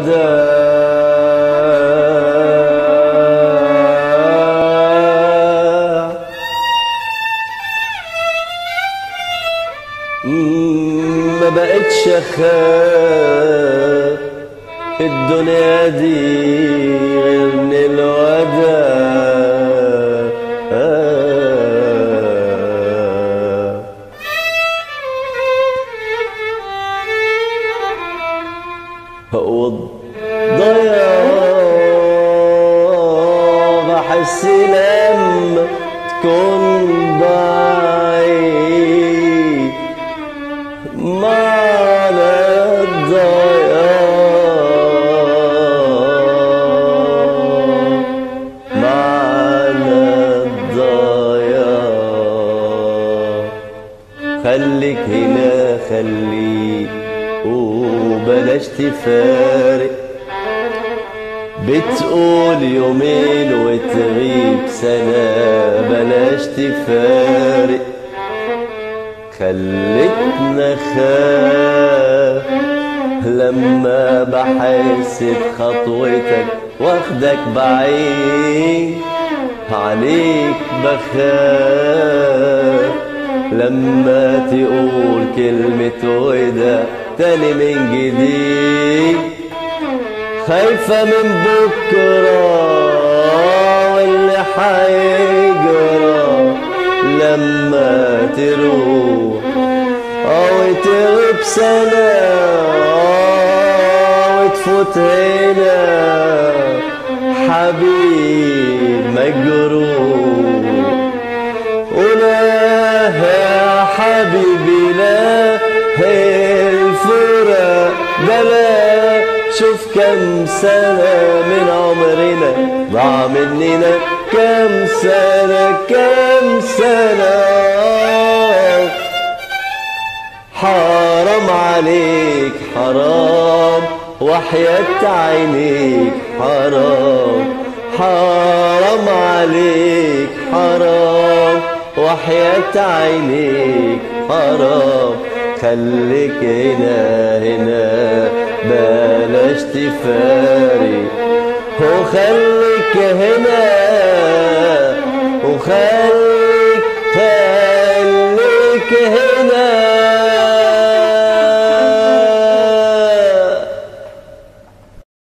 الوداع ما بقتش اخاف الدنيا دي غير من الوداع والضياع بحس لما تكون بعيد معنى الضياع معنى الضياع خليك هنا خليك وبلاش تفارق بتقول يومين وتغيب سنة بلاش تفارق خلتنا خاف لما بحس بخطوتك واخدك بعيد عليك بخاف لما تقول كلمة ودا تاني من جديد خايفة من بكرة واللي حيجرى لما تروح أو تغيب سنة وتفوت هنا حبيب مجروح ولا يا حبيبي لا الفراق بلا شوف كم سنة من عمرنا ضاع مننا كم سنة كم سنة حرام عليك حرام وحياة عينيك حرام حرام عليك حرام وحياة عينيك حرام خليك هنا هنا بلاش تفارق وخليك هنا